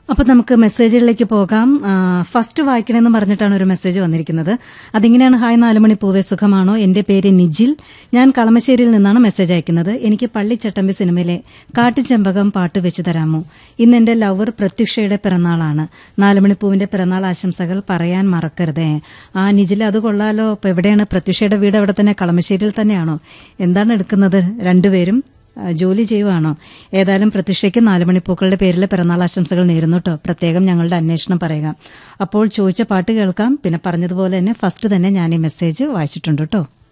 അപ്പൊ നമുക്ക് മെസ്സേജുകളിലേക്ക് പോകാം ആ, ഫസ്റ്റ് വായിക്കണമെന്ന് പറഞ്ഞിട്ടാണ് ഒരു മെസ്സേജ് വന്നിരിക്കുന്നത് അതിങ്ങനെയാണ് ഹായ് നാലുമണി പൂവേ സുഖമാണോ എന്റെ പേര് നിജിൽ ഞാൻ കളമശ്ശേരിയിൽ നിന്നാണ് മെസ്സേജ് അയക്കുന്നത് എനിക്ക് പള്ളിച്ചട്ടമ്പി സിനിമയിലെ കാട്ടുചെമ്പകം പാട്ട് വെച്ച് തരാമോ ഇന്ന് എന്റെ ലവർ പ്രത്യുഷയുടെ പിറന്നാളാണ് നാലുമണിപ്പൂവിന്റെ പിറന്നാൾ ആശംസകൾ പറയാൻ മറക്കരുതേ ആ നിജിൽ അത് കൊള്ളാലോ അപ്പൊ എവിടെയാണ് പ്രത്യുഷയുടെ വീട് അവിടെ തന്നെ കളമശ്ശേരിയിൽ തന്നെയാണോ എന്താണ് എടുക്കുന്നത് രണ്ടുപേരും ആ, ജോലി ചെയ്യുവാണോ ഏതായാലും പ്രതീക്ഷയ്ക്ക് നാലുമണിപ്പൂക്കളുടെ പേരിൽ പിറന്നാൾ ആശംസകൾ നേരുന്നു കേട്ടോ പ്രത്യേകം ഞങ്ങളുടെ അന്വേഷണം പറയുക അപ്പോൾ ചോദിച്ച പാട്ട് കേൾക്കാം പിന്നെ പറഞ്ഞതുപോലെ തന്നെ ഫസ്റ്റ് തന്നെ ഞാൻ ഈ മെസ്സേജ് വായിച്ചിട്ടുണ്ട് കേട്ടോ